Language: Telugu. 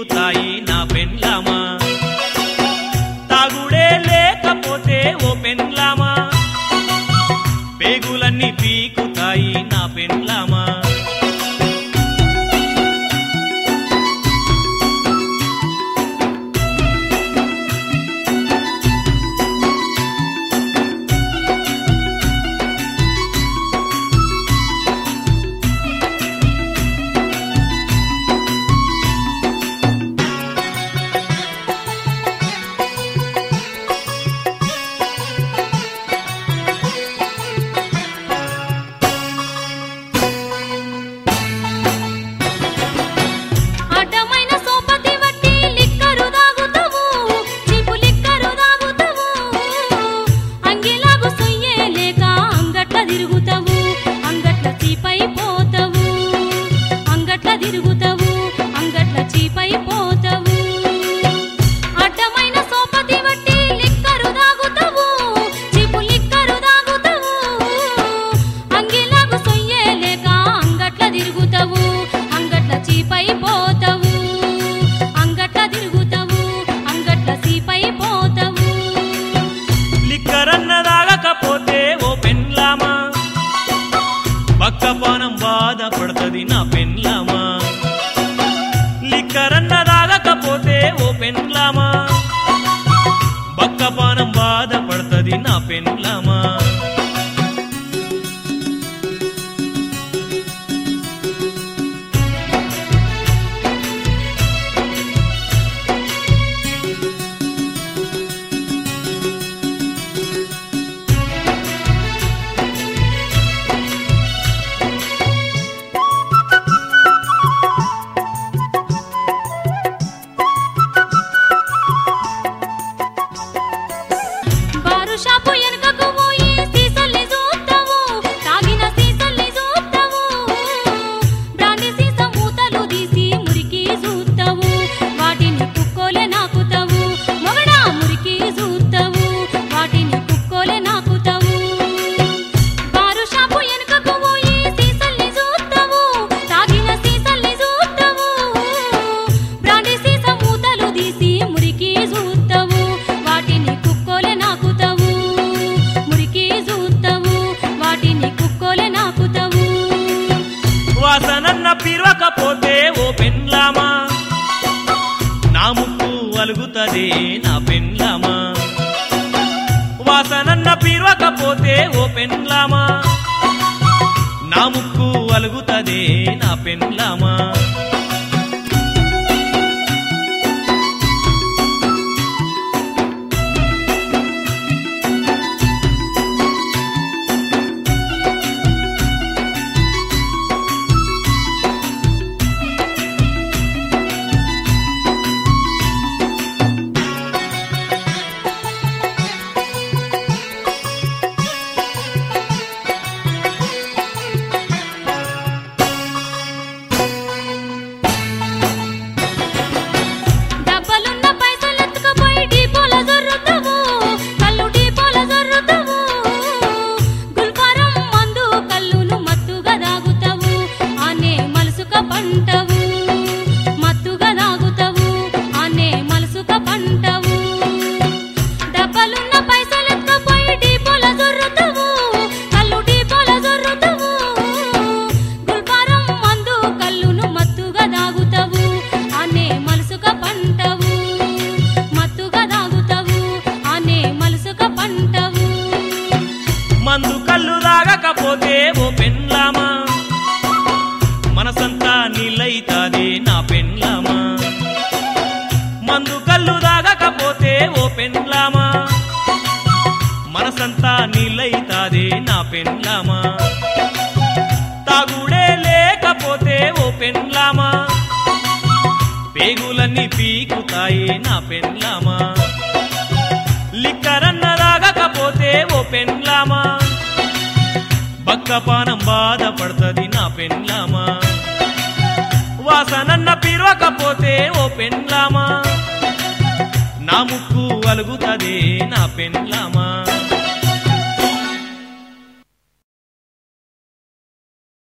పీకుతాయి నా పెండ్లామా తాగుడే లేకపోతే ఓ పెండ్లామా పేగులన్నీ పీకుతాయి నా పెండ్లామా అడ్డమైన సోపతి వట్టి లిక్కరు దాగుతావు చీపు లిక్కరు దాగుతావు అంగిలాగు సొయ్యే లేక అంగట్ల తిరుగుతావు అంగట్ల చీపై పోతావు అంగట్ల తిరుగుతావు అంగట్ల చీపై పోతావు అడ్డమైన సోపతి వట్టి లిక్కరు దాగుతావు చీపు లిక్కరు దాగుతావు అంగిలాగు సొయ్యే లేక అంగట్ల తిరుగుతావు అంగట్ల చీపై పోతావు అంగట్ల తిరుగుతావు అంగట్ల చీపై పోతావు లిక్కరన్న తాగకపోతే ఓ పెండ్లామా పక్కపానం బాధపడుతుంది నా పెండ్లామా లిక్కరన్న తాగకపోతే ఓ పెండ్లామా బక్కపానం బాధపడుతుంది నా పెండ్లామా బారు షాపు వెనుకకు పోయి సీసల్ని చూస్తావు తాగిన సీసల్ని చూస్తావు బ్రాండి సీస మూతలు తీసి మురికి చూస్తావు వాటిని కుక్కోలే నాకుతావు మొగడా మురికి చూస్తావు వాటిని కుక్కోలే నాకుతావు బారు షాపు వెనుకకు పోయి సీసల్ని చూస్తావు తాగిన సీసల్ని చూస్తావు బ్రాండి సీస మూతలు తీసి మురికి చూస్తావు వాటిని కుక్కోలే నాకుతావు మురికి చూస్తావు వాటిని కుక్కోలే నాకుతావు వాసనన్న పిరవకపోతే ఓ పెండ్లామా నా ముక్కు అలుగుతదే నా పెండ్లామా వాసనన్న పిరవకపోతే ఓ పెండ్లామా నా ముక్కు అలుగుతదే నా పెండ్లామా డబ్బలున్న పైసలెత్తుకుపోయి డీపోల జొర్రుతావు కళ్ళు డీపోల జొర్రుతావు గుల్ఫారం మందు కళ్ళును మత్తుగా దాగుతావు అనే మలుసుక పంటవు మత్తుగా దాగుతావు అనే మలుసుక పంటవు డబ్బలున్న పైసలెత్తుకుపోయి డీపోల జొర్రుతావు కళ్ళు డీపోల జొర్రుతావు గుల్ఫారం మందు కళ్ళును మత్తుగా దాగుతావు అనే మలుసుక పంటవు మత్తుగా దాగుతావు అనే మలుసుక పంటవు మందు కళ్ళు తాగకపోతే ఓ పెండ్లామా మనసంతా నీళ్ళైతాదే నా పెండ్లామా మందు కళ్ళు తాగకపోతే ఓ పెండ్లామా మనసంతా నీళ్ళైతాదే నా పెండ్లామా తాగుడే లేకపోతే ఓ పెండ్లామా పేగులన్నీ పీకుతాయి నా పెండ్లామా లిక్కరన్న తాగకపోతే ఓ పెండ్లామా బక్కపానం బాధపడుతుంది నా పెండ్లామా వాసనన్న పిరవకపోతే ఓ పెండ్లామా నా ముక్కు అలుగుతదే నా పెండ్లామా